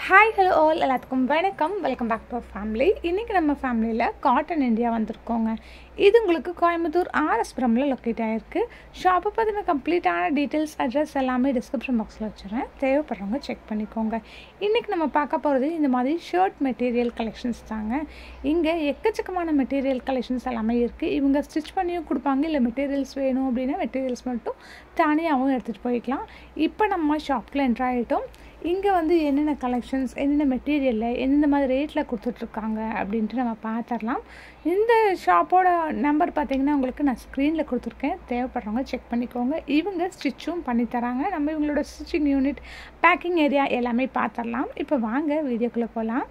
Hi hello all எல்லாத்துக்கும் வணக்கம் welcome back to family இன்றைக்கி நம்ம ஃபேமிலியில் காட்டன் இந்தியா வந்திருக்கோங்க இது உங்களுக்கு கோயம்புத்தூர் ஆர்எஸ்புரமில் லொக்கேட் ஆகிருக்கு ஷாப்பை பற்றின கம்ப்ளீட்டான டீட்டெயில்ஸ் அட்ரஸ் எல்லாமே டிஸ்கிரிப்ஷன் பாக்ஸில் வச்சுறேன் தேவைப்படுறவங்க செக் பண்ணிக்கோங்க இன்றைக்கி நம்ம பார்க்க போகிறது இந்த மாதிரி ஷர்ட் மெட்டீரியல் கலெக்ஷன்ஸ் தாங்க இங்கே எக்கச்சக்கமான மெட்டீரியல் கலெக்ஷன்ஸ் எல்லாமே இருக்குது இவங்க ஸ்டிச் பண்ணியும் கொடுப்பாங்க இல்லை மெட்டீரியல்ஸ் வேணும் அப்படின்னா மெட்டீரியல்ஸ் மட்டும் தனியாகவும் எடுத்துகிட்டு போய்க்கலாம் இப்போ நம்ம ஷாப்பில் என்ட்ரு ஆகிட்டோம் இங்கே வந்து என்னென்ன கலெக்ஷன்ஸ் என்னென்ன மெட்டீரியலில் எந்தெந்த மாதிரி ரேட்டில் கொடுத்துட்ருக்காங்க அப்படின்ட்டு நம்ம பார்த்துடலாம் இந்த ஷாப்போட நம்பர் பார்த்தீங்கன்னா உங்களுக்கு நான் ஸ்க்ரீனில் கொடுத்துருக்கேன் தேவைப்படுறவங்க செக் பண்ணிக்கோங்க இவங்க ஸ்டிச்சும் பண்ணி தராங்க நம்ம இவங்களோட ஸ்டிச்சிங் யூனிட் பேக்கிங் ஏரியா எல்லாமே பார்த்துடலாம் இப்போ வாங்க வீடியோக்குள்ளே போகலாம்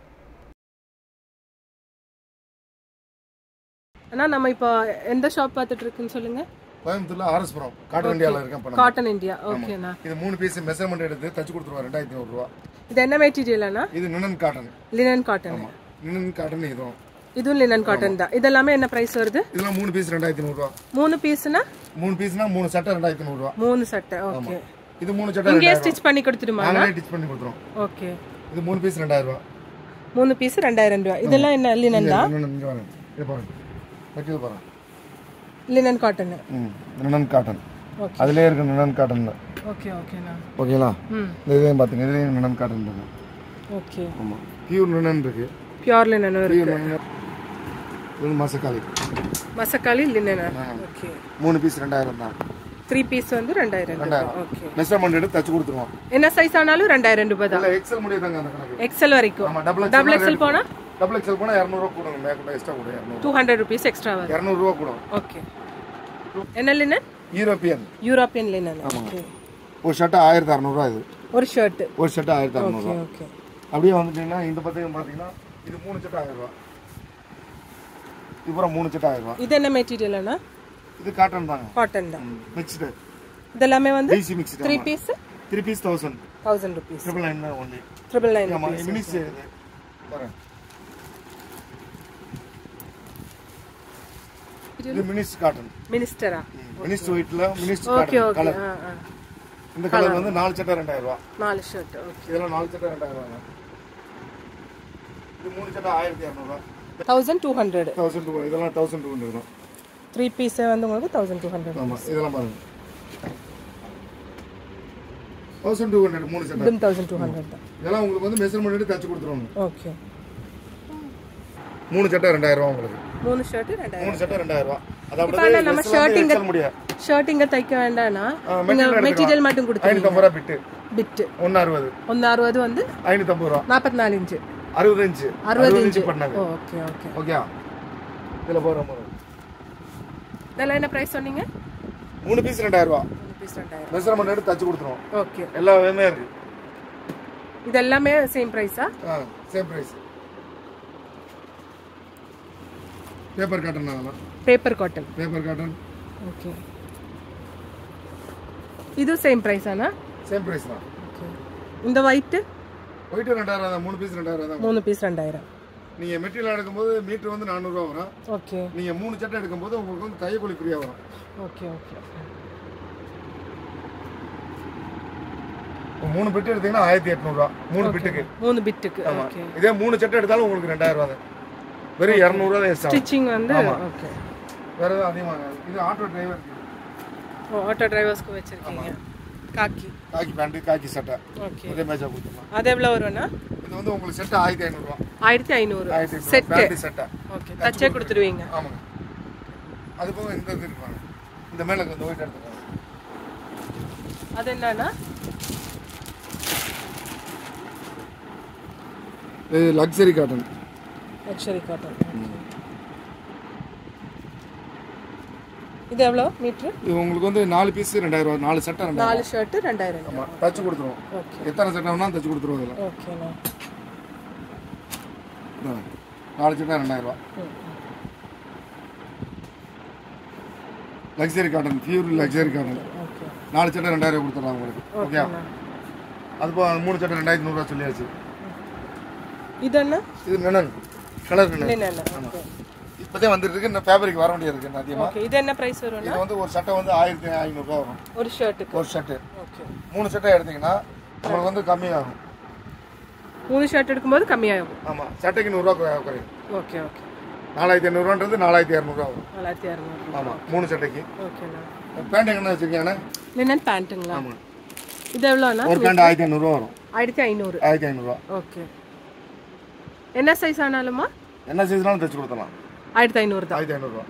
அண்ணா நம்ம இப்போ எந்த ஷாப் பார்த்துட்டு இருக்குன்னு சொல்லுங்க கோயம்புத்தூர்ல ஆர்எஸ்புரம் காட்டன் இந்தியாவில் இருக்கேன் இப்போ நம்ம. காட்டன் இந்தியா ஓகேண்ணா இது மூணு பீஸ் மெஷர்மெண்ட் எடுத்து தச்சு கொடுத்துருவா ரெண்டாயிரத்தி ஐநூறு ரூபா இது என்ன மெட்டீரியல் அண்ணா இது linen cotton linen cotton linen cotton இதுவும் இதுவும் லினன் காட்டன் தான் இதெல்லாமே என்ன பிரைஸ் வருது இதெல்லாம் மூணு பீஸ் ரெண்டாயிரத்தி நூறுரூவா மூணு பீஸ்னா மூணு பீஸ்னா மூணு சட்டை ரெண்டாயிரத்தி நூறுரூவா மூணு சட்டை ஓகே இது மூணு சட்டை இங்கே ரெண்டாயிரம் ஸ்டிச் பண்ணி கொடுத்துருமா நாங்களே டிச் பண்ணி கொடுத்துருவோம் ஓகே இது மூணு பீஸ் ரெண்டாயிரம் ரூபா மூணு பீஸ் ரெண்டாயிரம் ரூபாய் இதெல்லாம் என்ன லினன் தான் நினன் இங்கே பாருங்க இது பாருங்க மெட்டீரியல் பாருங்க லினன் காட்டன் ம் நினன் காட்டன் ஓகே அதுலேயே இருக்கு நினன் காட்டன் ஓகே ஓகேண்ணா ஓகேங்களா ம் இந்த இதையும் பார்த்துங்க இதுலேயும் நினன் காட்டன் இருக்கு ஓகே ஆமாம் பியூர் நினன் இருக்கு பியூர் லினன் இருக்கு பியூர் நினன் இது மசக்காளி மசக்காளி லினன் ஓகே மூணு பீஸ் ரெண்டாயிரம் தான் த்ரீ பீஸ் வந்து ரெண்டாயிரம் ரூபாய் ஓகே மெஷர்மெண்ட் எடுத்து தச்சு கொடுத்துருவோம் என்ன சைஸ் ஆனாலும் ரெண்டாயிரம் ரூபாய் தான் இல்ல எக்ஸல் முடியுதாங்க அந்த கணக்கு எக்ஸல் வரைக்கும் ஆமா டபுள் டபுள் எக்ஸல் போனா டபுள் எக்ஸல் போனா இரநூறுவா கூடுங்க மேற்கொண்டு எக்ஸ்ட்ரா கூட இரநூறு டூ ஹண்ட்ரட் ருபீஸ் எக்ஸ்ட்ரா வரும் இரநூறுவா கூடும் ஓகே என்ன linen European European linen okay ஒரு ஷர்ட் ஆயிரத்தி அறநூறுவா இது ஒரு ஷர்ட் ஒரு ஷர்ட் ஆயிரத்தி அறநூறுவா ஓகே அப்படியே வந்துட்டீங்கன்னா இந்த பக்கம் பார்த்தீங்கன்னா இது மூணு சட்டை ஆயிரம் ரூபா இது பூரா மூணு சட்டை ஆயிரம் ரூபா இது என்ன மெட்டீரியல்னா இது காட்டன் தாங்க காட்டன் தான் மிக்ஸ்டு இதெல்லாமே வந்து DC mixed three piece three piece thousand thousand rupees triple nine தான் ஒன்லி ட்ரிபிள் நைன் ஆமா மினிஸ் இது பாருங்க இது மினிஸ் காட்டன் மினிஸ்டரா மினிஸ் ஒயிட்ல மினிஸ் ஓகே காட்டன் ஓகே கலர் ஆ ஆ இந்த கலர் வந்து நாலு சட்டை ரெண்டாயிரம் ரூபா நாலு ஷர்ட் ஓகே இதெல்லாம் நாலு சட்டை ரெண்டாயிரம் ரூபாங்க இது மூணு சட்டை ஆயிரத்தி இரநூறுவா thousand two hundred thousand two இதெல்லாம் தௌசண்ட் டூ ஹண்ட்ரட் தான் த்ரீ பீஸே வந்து உங்களுக்கு தௌசண்ட் டூ ஹண்ட்ரட் ஆமாம் இதெல்லாம் பாருங்க தௌசண்ட் டூ ஹண்ட்ரட் மூணு சட்டை இதுவும் தௌசண்ட் டூ ஹண்ட்ரட் தான் இதெல்லாம் உங்களுக்கு வந்து மெஷர்மெண்ட் எடுத்து தச்சு கொடுத்துருவாங்க ஓகே மூணு சட்டை ரெண்டாயிரம் ரூபா உங்களுக்கு மூணு ஷர்ட் ரெண்டாயிரம் மூணு சட்டை ரெண்டாயிரம் ரூபா இப்போ அதாவது ஆனா நம்ம ஷர்ட் இங்க முடியாது ஷர்ட் இங்க தைக்க வேண்டாம்னா ஆ, நீங்க material மெட்டீரியல் மட்டும் கொடுத்துருங்க ஐநூற்றம்பது ரூபா பிட்டு பிட்டு ஒன்று அறுபது ஒன்று அறுபது வந்து ஐநூற்றம்பது ரூபா நாற்பத்தி நாலு இன்ச்சு அறுபது இன்ச்சு அறுபது இன்ச்சு பண்ணாங்க ஓகே ஓகே ஓகே இதில் போகிற போகிறோம் இதெல்லாம் என்ன ப்ரைஸ் சொன்னீங்க மூணு பீஸ் ரெண்டாயிரம் ரூபா மூணு பீஸ் ரெண்டாயிரம் மெஷர்மெண்ட் எடுத்து தச்சு கொடுத்துருவோம் ஓகே எல்லா விதமே இருக்கு இது எல்லாமே சேம் ப்ரைஸா ஆ சேம் ப்ரைஸ் பேப்பர் காட்டன் அதெல்லாம் paper cotton paper cotton okay இது சேம் ப்ரைஸாண்ணா சேம் ப்ரைஸ் தான் ஓகே இந்த ஒயிட்டு ஒயிட்டு ரெண்டாயிரம் தான் மூணு பீஸ் ரெண்டாயிரம் தான் மூணு பீஸ் ரெண்டாயிரம் நீங்கள் மெட்டீரியல் எடுக்கும்போது மீட்டர் வந்து நானூறுரூவா வரும் ஓகே நீங்கள் மூணு சட்டை எடுக்கும்போது உங்களுக்கு வந்து தையக்கூலி ஃப்ரீயாக வரும் ஓகே ஓகே இப்போ மூணு பிட்டு எடுத்தீங்கன்னா ஆயிரத்தி எட்நூறுரூவா மூணு பிட்டுக்கு மூணு பிட்டுக்கு ஓகே இதே மூணு சட்டை எடுத்தாலும் உங்களுக்கு ரெண்டாயிரம் ரூபா தான் வெறும் இரநூறுவா தான் எக்ஸ்ட்ரா ஸ்டிச்சிங் வந்து ஓகே வேறு எதுவும் அதிகமாக இது ஆட்டோ டிரைவர் ஓ ஆட்டோ டிரைவர்ஸ்க்கு வச்சுருக்கீங்க காக்கி காக்கி பேண்ட்டு காக்கி சட்டை ஓகே இதே மேட்சாக கொடுத்துருலாம் அது எவ்வளோ வரும்னா இது வந்து உங்களுக்கு செட்டு ஆயிரத்தி ஐநூறுரூவா ஆயிரத்தி ஐநூறு ஆயிரத்தி செட்டு பேண்ட்டு சட்டை ஓகே தச்சே கொடுத்துருவீங்க ஆமாங்க அது போக இந்த இது இருப்பாங்க இந்த மேலே இந்த ஒயிட் எடுத்துக்காங்க அது என்னன்னா இது லக்ஸரி காட்டன் லக்ஸரி காட்டன் இது எவ்வளோ மீட்ரு இது உங்களுக்கு வந்து நாலு பீஸ் ரெண்டாயிரம் ரூபா நாலு சட்டை ரெண்டாயிரம் நாலு ஷர்ட்டு ரெண்டாயிரம் ஆமாம் தச்சு கொடுத்துருவோம் ஓகே எத்தனை சட்டை வேணாலும் தச்சு கொடுத்துருவோம் இதில் ஓகேண்ணா இந்தாங்க. நாலு சட்டை ரெண்டாயிரம் ரூபா luxury cotton pure luxury cotton okay நாலு சட்டை ரெண்டாயிரம் கொடுத்துட்றாங்க உங்களுக்கு ஓகே அது போ மூணு சட்டை ரெண்டாயிரத்தி நூறுரூவா சொல்லியாச்சு இது என்ன இது நினன் கலர் நினன் என்ன ஓகே இப்போதே வந்துட்டு இருக்கு இந்த ஃபேப்ரிக் வர வேண்டியது இருக்கு அதிகமாக ஓகே இது என்ன ப்ரைஸ் வரும்னா இது வந்து ஒரு சட்டை வந்து ஆயிரத்தி ஐநூறுரூவா வரும் ஒரு ஷர்ட்டுக்கு ஒரு ஷர்ட்டு ஓகே மூணு சட்டை எடுத்தீங்கன்னா உங்களுக்கு வந்து கம்மியாகும் மூணு ஷர்ட் எடுக்கும்போது கம்மியாகும் ஆமாம் சட்டைக்கு நூறுரூவா குறை- குறையும் ஓகே ஓகே நாலாயிரத்தி ஐநூறுவான்றது நாலாயிரத்தி இரநூறுவா வரும் நாலாயிரத்தி அறுநூறு ஆமாம் மூணு சட்டைக்கு ஓகேண்ணா பேண்ட் என்ன வச்சுருக்கீங்கண்ணே லினன் பேண்ட்டுங்களா ஆமாம் இது எவ்வளோண்ணா ஒரு பேண்ட் ஆயிரத்தி ஐநூறுரூவா வரும் ஆயிரத்தி ஐநூறு ஆயிரத்தி ஐநூறுரூவா ஓகே என்ன சைஸ் ஆனாலுமா என்ன சைஸ்னாலும் தைச்சு கொடுத்தலாம் ஆயிரத்தி ஐநூறு தான் ஆயிரத்தி ஐநூறுரூவா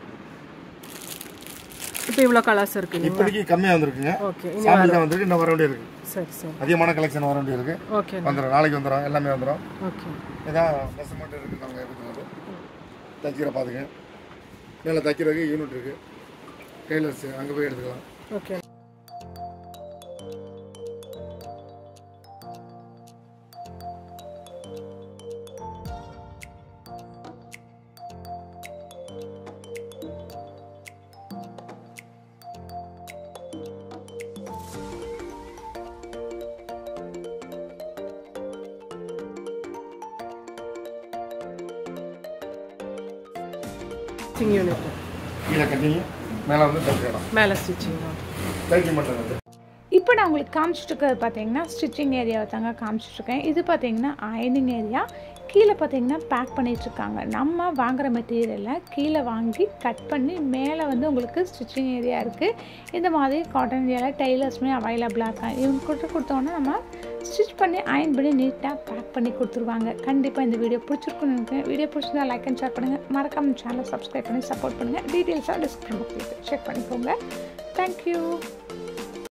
இப்போ இவ்வளோ கலர்ஸ் இருக்குங்க இப்போதைக்கு கம்மியாக வந்திருக்குங்க ஓகே சாம்பிள் தான் வந்திருக்கு இன்னும் வர வேண்டியது இருக்கு சரி சரி அதிகமான கலெக்ஷன் வர வேண்டியது இருக்கு ஓகே வந்துடும் நாளைக்கு வந்துடும் எல்லாமே வந்துடும் ஓகே இதான் மெஷர்மெண்ட் இருக்குது நாங்கள் எடுத்துக்கிறது தைக்கிற பார்த்துங்க மேலே தைக்கிறதுக்கு யூனிட் இருக்குது டெய்லர்ஸ் அங்கே போய் எடுத்துக்கலாம் ஓகே ஸ்டிச்சிங் யூனிட் கீழே கட்டிங்க மேலே வந்து தைச்சிடலாம் மேலே ஸ்டிச்சிங் தைக்க மாட்டேன் இப்போ நான் உங்களுக்கு காமிச்சிட்டு இருக்கிறது பார்த்தீங்கன்னா ஸ்டிச்சிங் ஏரியாவை தாங்க காமிச்சிட்ருக்கேன் இது பார்த்தீங்கன்னா அயனிங் ஏரியா கீழே பார்த்தீங்கன்னா பேக் பண்ணிகிட்ருக்காங்க நம்ம வாங்குற மெட்டீரியலை கீழே வாங்கி கட் பண்ணி மேலே வந்து உங்களுக்கு ஸ்டிச்சிங் ஏரியா இருக்குது இந்த மாதிரி காட்டன் ஏரியாவில் டெய்லர்ஸுமே அவைலபிளாக இருக்காங்க இவங்க கிட்ட கொடுத்தோன்னா நம்ம ஸ்டிச் பண்ணி அயன் பண்ணி நீட்டாக பேக் பண்ணி கொடுத்துருவாங்க கண்டிப்பாக இந்த வீடியோ பிடிச்சிருக்குன்னு நினைக்கிறேன் வீடியோ பிடிச்சிருந்தா லைக் அண்ட் ஷேர் பண்ணுங்கள் மறக்காம சேனலை சப்ஸ்கிரைப் பண்ணி சப்போர்ட் பண்ணுங்கள் டீட்டெயில்ஸாக டிஸ்கிரிப்ஷன் பாக்ஸில் செக் பண்ணிக்கோங்க தேங்க்யூ